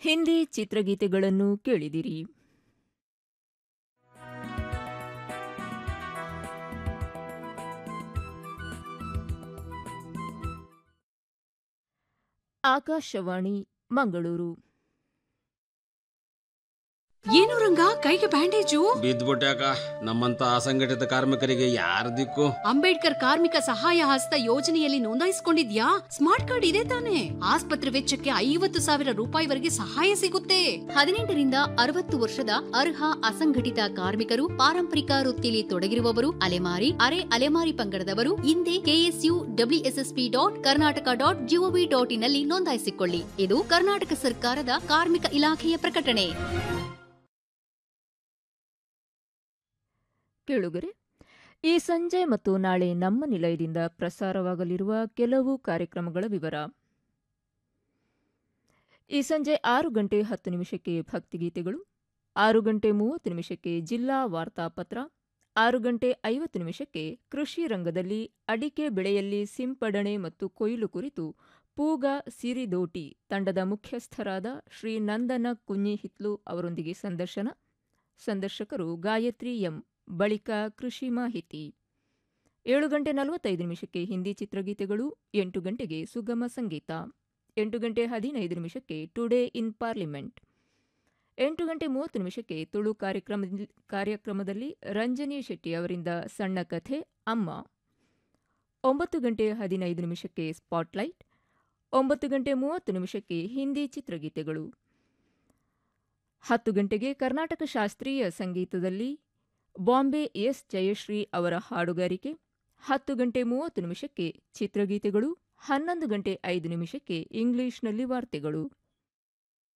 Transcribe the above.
ಹಿಂದಿ ಚಿತ್ರಗೀತೆಗಳನ್ನು ಕೇಳಿದಿರಿ ಆಕಾಶವಾಣಿ ಮಂಗಳೂರು ಏನು ರಂಗ ಕೈಗೆ ಬ್ಯಾಂಡೇಜು ಬಿದ್ದ್ಬಿಟ್ಯಾಕ ನಮ್ಮಂತ ಅಸಂಘಟಿತ ಕಾರ್ಮಿಕರಿಗೆ ಯಾರ ದಿಕ್ಕು ಅಂಬೇಡ್ಕರ್ ಕಾರ್ಮಿಕ ಸಹಾಯ ಹಸ್ತ ಯೋಜನೆಯಲ್ಲಿ ನೋಂದಾಯಿಸಿಕೊಂಡಿದ್ಯಾ ಸ್ಮಾರ್ಟ್ ಕಾರ್ಡ್ ಇದೆ ತಾನೆ ಆಸ್ಪತ್ರೆ ವೆಚ್ಚಕ್ಕೆ ಐವತ್ತು ಸಾವಿರ ರೂಪಾಯಿವರೆಗೆ ಸಹಾಯ ಸಿಗುತ್ತೆ ಹದಿನೆಂಟರಿಂದ ಅರವತ್ತು ವರ್ಷದ ಅರ್ಹ ಅಸಂಘಟಿತ ಕಾರ್ಮಿಕರು ಪಾರಂಪರಿಕ ವೃತ್ತಿಲಿ ತೊಡಗಿರುವವರು ಅಲೆಮಾರಿ ಅರೆ ಅಲೆಮಾರಿ ಪಂಗಡದವರು ಹಿಂದೆ KSU WSSP dot Karnataka dot GOV dot in ನಲ್ಲಿ ನೋಂದಾಯಿಸಿಕೊಳ್ಳಿ ಇದು ಕರ್ನಾಟಕ ಸರ್ಕಾರದ ಕಾರ್ಮಿಕ ಇಲಾಖೆಯ ಪ್ರಕಟಣೆ ಕೇಳುಗರೆ ಈ ಸಂಜೆ ಮತ್ತು ನಾಳೆ ನಮ್ಮ ನಿಲಯದಿಂದ ಪ್ರಸಾರವಾಗಲಿರುವ ಕೆಲವು ಕಾರ್ಯಕ್ರಮಗಳ ವಿವರ ಈ ಸಂಜೆ ಆರು ಗಂಟೆ ಹತ್ತು ನಿಮಿಷಕ್ಕೆ ಭಕ್ತಿಗೀತೆಗಳು ಆರು ಗಂಟೆ ಮೂವತ್ತು ನಿಮಿಷಕ್ಕೆ ಜಿಲ್ಲಾ ವಾರ್ತಾಪತ್ರ ಆರು ಗಂಟೆ ಐವತ್ತು ನಿಮಿಷಕ್ಕೆ ಕೃಷಿ ರಂಗದಲ್ಲಿ ಅಡಿಕೆ ಬೆಳೆಯಲ್ಲಿ ಸಿಂಪಡಣೆ ಮತ್ತು ಕೊಯ್ಲು ಕುರಿತು ಪೂಗ ಸಿರಿದೋಟಿ ತಂಡದ ಮುಖ್ಯಸ್ಥರಾದ ಶ್ರೀ ನಂದನ ಕುഞ്ഞിಹಿತ್ಲು ಅವರೊಂದಿಗೆ ಸಂದರ್ಶನ ಸಂದರ್ಶಕರು ಗಾಯತ್ರಿ ಎಂ ಬಳಿಕ ಕೃಷಿ ಮಾಹಿತಿ ಏಳು ಗಂಟೆ ನಲವತ್ತೈದು ನಿಮಿಷಕ್ಕೆ ಹಿಂದಿ ಚಿತ್ರಗೀತೆಗಳು ಎಂಟು ಗಂಟೆಗೆ ಸುಗಮ ಸಂಗೀತ ಎಂಟು ಗಂಟೆ ಹದಿನೈದು ನಿಮಿಷಕ್ಕೆ ಟುಡೇ ಇನ್ ಪಾರ್ಲಿಮೆಂಟ್ ಎಂಟು ಗಂಟೆ ಮೂವತ್ತು ನಿಮಿಷಕ್ಕೆ ತುಳು ಕಾರ್ಯಕ್ರಮದಲ್ಲಿ ಕಾರ್ಯಕ್ರಮದಲ್ಲಿ ರಂಜನಿ ಶೆಟ್ಟಿ ಅವರಿಂದ ಸಣ್ಣ ಕಥೆ ಅಮ್ಮ ಒಂಬತ್ತು ಗಂಟೆ ಹದಿನೈದು ನಿಮಿಷಕ್ಕೆ ಸ್ಪಾಟ್ಲೈಟ್ ಒಂಬತ್ತು ಗಂಟೆ ಮೂವತ್ತು ನಿಮಿಷಕ್ಕೆ ಹಿಂದಿ ಚಿತ್ರಗೀತೆಗಳು ಹತ್ತು ಗಂಟೆಗೆ ಕರ್ನಾಟಕ ಶಾಸ್ತ್ರೀಯ ಸಂಗೀತದಲ್ಲಿ ಬಾಂಬೆ ಎಸ್ ಜಯಶ್ರೀ ಅವರ ಹಾಡುಗಾರಿಕೆ ಹತ್ತು ಗಂಟೆ ಮೂವತ್ತು ನಿಮಿಷಕ್ಕೆ ಚಿತ್ರಗೀತೆಗಳು ಹನ್ನೊಂದು ಗಂಟೆ ಐದು ನಿಮಿಷಕ್ಕೆ ಇಂಗ್ಲಿಷ್ನಲ್ಲಿ ವಾರ್ತೆಗಳು